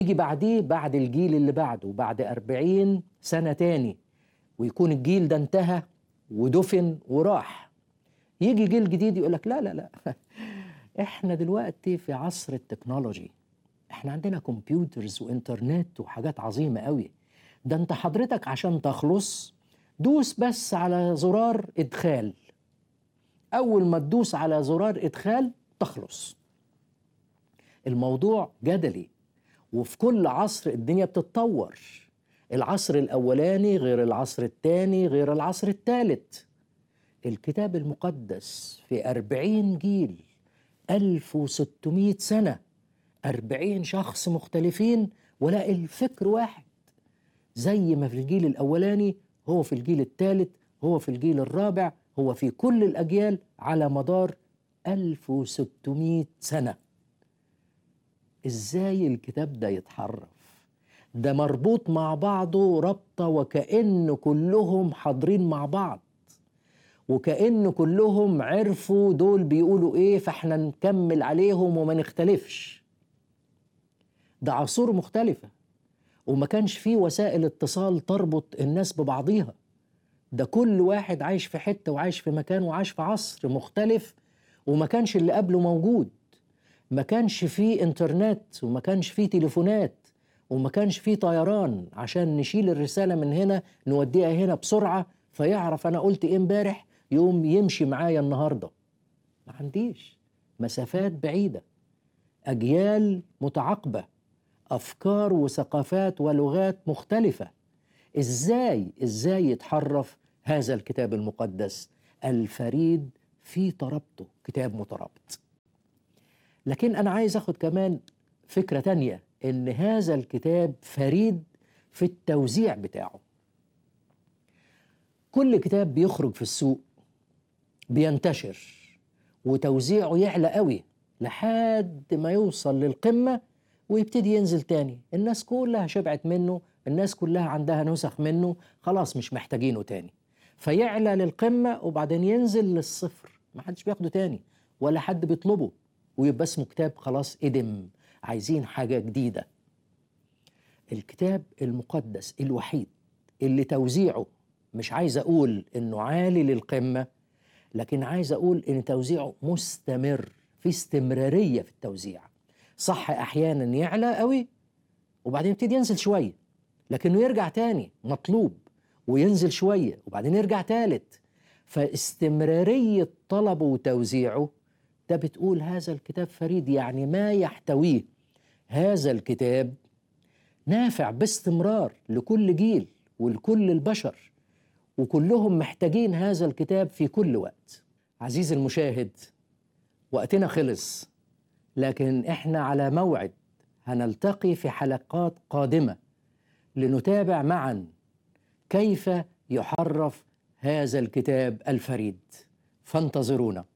يجي بعديه بعد الجيل اللي بعده بعد أربعين سنة تاني ويكون الجيل ده انتهى ودفن وراح يجي جيل جديد يقول لك لا لا لا احنا دلوقتي في عصر التكنولوجي احنا عندنا كمبيوترز وانترنت وحاجات عظيمة قوي ده انت حضرتك عشان تخلص دوس بس على زرار ادخال اول ما تدوس على زرار ادخال تخلص الموضوع جدلي وفي كل عصر الدنيا بتتطور العصر الأولاني غير العصر الثاني غير العصر الثالث الكتاب المقدس في أربعين جيل ألف وستمائة سنة أربعين شخص مختلفين ولا الفكر واحد زي ما في الجيل الأولاني هو في الجيل الثالث هو في الجيل الرابع هو في كل الأجيال على مدار 1600 سنة إزاي الكتاب ده يتحرف ده مربوط مع بعضه رابطة وكأن كلهم حاضرين مع بعض وكأن كلهم عرفوا دول بيقولوا إيه فإحنا نكمل عليهم وما نختلفش ده عصور مختلفة وما كانش فيه وسائل اتصال تربط الناس ببعضيها ده كل واحد عايش في حتة وعايش في مكان وعايش في عصر مختلف وما كانش اللي قبله موجود ما كانش فيه انترنت وما كانش فيه تليفونات وما كانش فيه طيران عشان نشيل الرسالة من هنا نوديها هنا بسرعة فيعرف أنا قلت إيه امبارح يوم يمشي معايا النهاردة ما عنديش مسافات بعيدة أجيال متعاقبة أفكار وثقافات ولغات مختلفة إزاي إزاي يتحرف هذا الكتاب المقدس الفريد في ترابطه كتاب مترابط لكن أنا عايز أخد كمان فكرة تانية إن هذا الكتاب فريد في التوزيع بتاعه كل كتاب بيخرج في السوق بينتشر وتوزيعه يعلى قوي لحد ما يوصل للقمة ويبتدي ينزل تاني الناس كلها شبعت منه الناس كلها عندها نسخ منه خلاص مش محتاجينه تاني فيعلى للقمة وبعدين ينزل للصفر ما حدش بياخده تاني ولا حد بيطلبه ويبقى اسمه كتاب خلاص ادم عايزين حاجة جديدة الكتاب المقدس الوحيد اللي توزيعه مش عايز أقول إنه عالي للقمة لكن عايز أقول إن توزيعه مستمر في استمرارية في التوزيع صح أحيانا يعلى قوي وبعدين يبتدي ينزل شوية لكنه يرجع تاني مطلوب وينزل شوية وبعدين يرجع تالت فاستمرارية طلبه وتوزيعه ده بتقول هذا الكتاب فريد يعني ما يحتويه هذا الكتاب نافع باستمرار لكل جيل ولكل البشر وكلهم محتاجين هذا الكتاب في كل وقت عزيزي المشاهد وقتنا خلص لكن احنا على موعد هنلتقي في حلقات قادمه لنتابع معا كيف يحرف هذا الكتاب الفريد فانتظرونا